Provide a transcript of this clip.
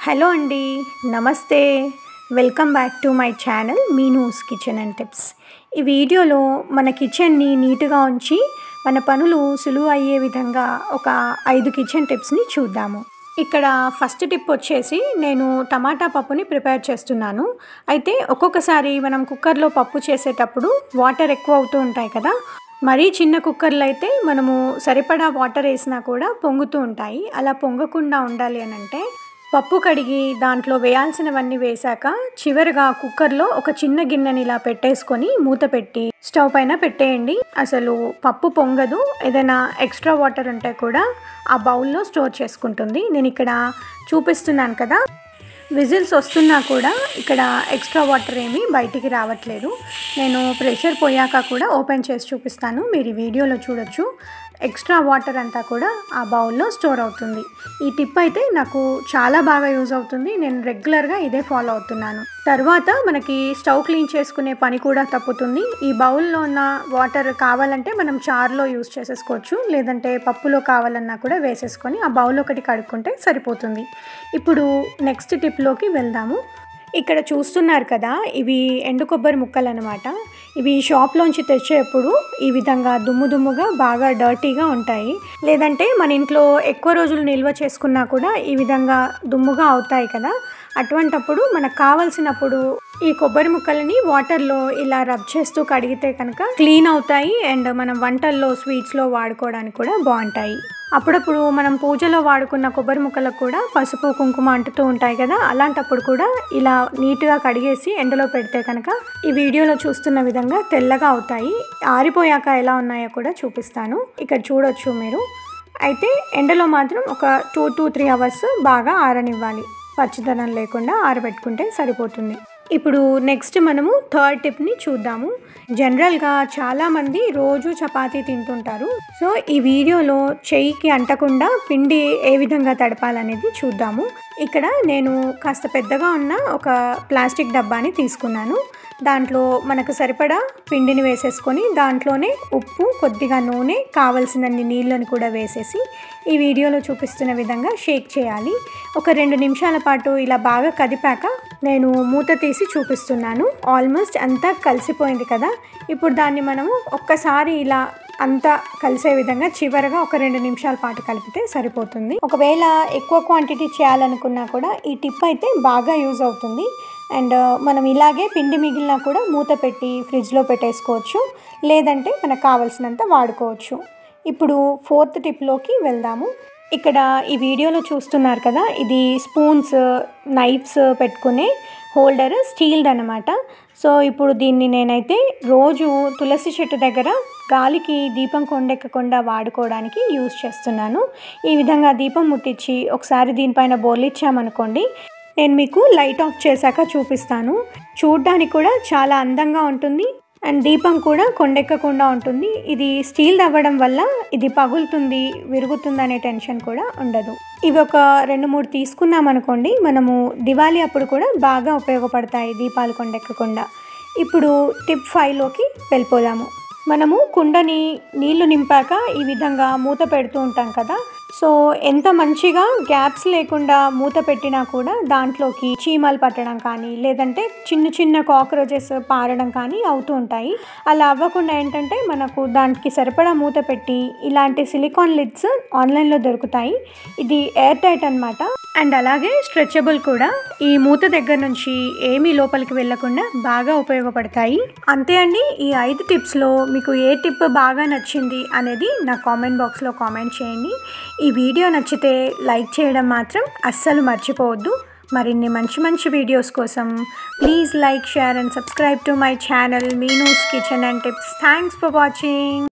hello అండి నమస్తే welcome back to my channel Meenu's kitchen and tips ఈ వీడియోలో మన కిచెన్ని నీట్గా ఉంచి మన పనులు సులువు అయ్యే విధంగా ఒక ఐదు కిచెన్ టిప్స్ని చూద్దాము ఇక్కడ ఫస్ట్ టిప్ వచ్చేసి నేను టమాటా పప్పుని ప్రిపేర్ చేస్తున్నాను అయితే ఒక్కొక్కసారి మనం కుక్కర్లో పప్పు చేసేటప్పుడు వాటర్ ఎక్కువ అవుతూ ఉంటాయి కదా మరీ చిన్న కుక్కర్లో అయితే మనము సరిపడా వాటర్ వేసినా కూడా పొంగుతూ ఉంటాయి అలా పొంగకుండా ఉండాలి అని అంటే పప్పు కడిగి దాంట్లో వేయాల్సినవన్నీ వేశాక చివరిగా కుక్కర్లో ఒక చిన్న గిన్నెని ఇలా పెట్టేసుకొని మూత పెట్టి స్టవ్ పైన పెట్టేయండి అసలు పప్పు పొంగదు ఏదైనా ఎక్స్ట్రా వాటర్ ఉంటే కూడా ఆ బౌల్లో స్టోర్ చేసుకుంటుంది నేను ఇక్కడ చూపిస్తున్నాను కదా విజిల్స్ వస్తున్నా కూడా ఇక్కడ ఎక్స్ట్రా వాటర్ ఏమీ బయటికి రావట్లేదు నేను ప్రెషర్ పోయాక కూడా ఓపెన్ చేసి చూపిస్తాను మీరు ఈ వీడియోలో చూడొచ్చు ఎక్స్ట్రా వాటర్ అంతా కూడా ఆ బౌల్లో స్టోర్ అవుతుంది ఈ టిప్ అయితే నాకు చాలా బాగా యూజ్ అవుతుంది నేను రెగ్యులర్గా ఇదే ఫాలో అవుతున్నాను తర్వాత మనకి స్టవ్ క్లీన్ చేసుకునే పని కూడా తప్పుతుంది ఈ బౌల్లో ఉన్న వాటర్ కావాలంటే మనం చారులో యూజ్ చేసేసుకోవచ్చు లేదంటే పప్పులో కావాలన్నా కూడా వేసేసుకొని ఆ బౌల్ ఒకటి కడుక్కుంటే సరిపోతుంది ఇప్పుడు నెక్స్ట్ టిప్లోకి వెళ్దాము ఇక్కడ చూస్తున్నారు కదా ఇవి ఎండు కొబ్బరి ముక్కలు అనమాట ఇవి షాప్లోంచి తెచ్చేప్పుడు ఈ విధంగా దుమ్ము దుమ్ముగా బాగా డర్టీగా ఉంటాయి లేదంటే మన ఇంట్లో ఎక్కువ రోజులు నిల్వ చేసుకున్నా కూడా ఈ విధంగా దుమ్ముగా అవుతాయి కదా అటువంటప్పుడు మనకు కావలసినప్పుడు ఈ కొబ్బరి ముక్కలని వాటర్లో ఇలా రబ్ చేస్తూ కడిగితే కనుక క్లీన్ అవుతాయి అండ్ మనం వంటల్లో స్వీట్స్లో వాడుకోవడానికి కూడా బాగుంటాయి అప్పుడప్పుడు మనం పూజలో వాడుకున్న కొబ్బరి ముక్కలకు కూడా పసుపు కుంకుమ అంటుతూ ఉంటాయి కదా అలాంటప్పుడు కూడా ఇలా నీట్గా కడిగేసి ఎండలో పెడితే కనుక ఈ వీడియోలో చూస్తున్న విధంగా తెల్లగా అవుతాయి ఆరిపోయాక ఎలా ఉన్నాయో కూడా చూపిస్తాను ఇక్కడ చూడొచ్చు మీరు అయితే ఎండలో మాత్రం ఒక టూ టు త్రీ అవర్స్ బాగా ఆరనివ్వాలి పచ్చిదనం లేకుండా ఆరబెట్టుకుంటే సరిపోతుంది ఇప్పుడు నెక్స్ట్ మనము థర్డ్ టిప్ని చూద్దాము జనరల్గా చాలామంది రోజు చపాతీ తింటుంటారు సో ఈ వీడియోలో చెయ్యికి అంటకుండా పిండి ఏ విధంగా తడపాలనేది చూద్దాము ఇక్కడ నేను కాస్త పెద్దగా ఉన్న ఒక ప్లాస్టిక్ డబ్బాని తీసుకున్నాను దాంట్లో మనకు సరిపడా పిండిని వేసేసుకొని దాంట్లోనే ఉప్పు కొద్దిగా నూనె కావలసినన్ని నీళ్ళని కూడా వేసేసి ఈ వీడియోలో చూపిస్తున్న విధంగా షేక్ చేయాలి ఒక రెండు నిమిషాల పాటు ఇలా బాగా కదిపాక నేను మూత తీసి చూపిస్తున్నాను ఆల్మోస్ట్ అంతా కలిసిపోయింది కదా ఇప్పుడు దాన్ని మనము ఒక్కసారి ఇలా అంతా కలిసే విధంగా చివరగా ఒక రెండు నిమిషాల పాటు కలిపితే సరిపోతుంది ఒకవేళ ఎక్కువ క్వాంటిటీ చేయాలనుకున్నా కూడా ఈ టిప్ అయితే బాగా యూజ్ అవుతుంది అండ్ మనం ఇలాగే పిండి మిగిలినా కూడా మూత పెట్టి ఫ్రిడ్జ్లో పెట్టేసుకోవచ్చు లేదంటే మనకు కావలసినంత వాడుకోవచ్చు ఇప్పుడు ఫోర్త్ టిప్లోకి వెళ్దాము ఇక్కడ ఈ వీడియోలో చూస్తున్నారు కదా ఇది స్పూన్స్ నైఫ్స్ పెట్టుకునే హోల్డర్ స్టీల్డ్ అనమాట సో ఇప్పుడు దీన్ని నేనైతే రోజు తులసి చెట్టు దగ్గర గాలికి దీపం కొండెక్కకుండా వాడుకోవడానికి యూజ్ చేస్తున్నాను ఈ విధంగా దీపం ముట్టించి ఒకసారి దీనిపైన బోర్లిచ్చామనుకోండి నేను మీకు లైట్ ఆఫ్ చేశాక చూపిస్తాను చూడ్డానికి కూడా చాలా అందంగా ఉంటుంది అండ్ దీపం కూడా కొండెక్కకుండా ఉంటుంది ఇది స్టీల్ అవ్వడం వల్ల ఇది పగులుతుంది విరుగుతుంది అనే టెన్షన్ కూడా ఉండదు ఇవి ఒక రెండు మూడు తీసుకున్నాం అనుకోండి మనము దివాళీ అప్పుడు కూడా బాగా ఉపయోగపడతాయి దీపాలు కొండెక్కకుండా ఇప్పుడు టిప్ ఫైవ్లోకి వెళ్ళిపోదాము మనము కుండని నీళ్లు నింపాక ఈ విధంగా మూత పెడుతూ ఉంటాం కదా సో ఎంత మంచిగా గ్యాప్స్ లేకుండా మూత పెట్టినా కూడా దాంట్లోకి చీమలు పట్టడం కానీ లేదంటే చిన్న చిన్న కాక్రోచెస్ పారడం కానీ అవుతూ ఉంటాయి అలా అవ్వకుండా ఏంటంటే మనకు దానికి సరిపడా మూత పెట్టి ఇలాంటి సిలికాన్ లిడ్స్ ఆన్లైన్లో దొరుకుతాయి ఇది ఎయిర్ టైట్ అనమాట అండ్ అలాగే స్ట్రెచబుల్ కూడా ఈ మూత దగ్గర నుంచి ఏమీ లోపలికి వెళ్లకుండా బాగా ఉపయోగపడతాయి అంతే అండి ఈ ఐదు టిప్స్లో మీకు ఏ టిప్ బాగా నచ్చింది అనేది నా కామెంట్ బాక్స్లో కామెంట్ చేయండి ఈ వీడియో నచ్చితే లైక్ చేయడం మాత్రం అస్సలు మర్చిపోవద్దు మరిన్ని మంచి మంచి వీడియోస్ కోసం please like share and subscribe to my channel Meenu's kitchen and tips thanks for watching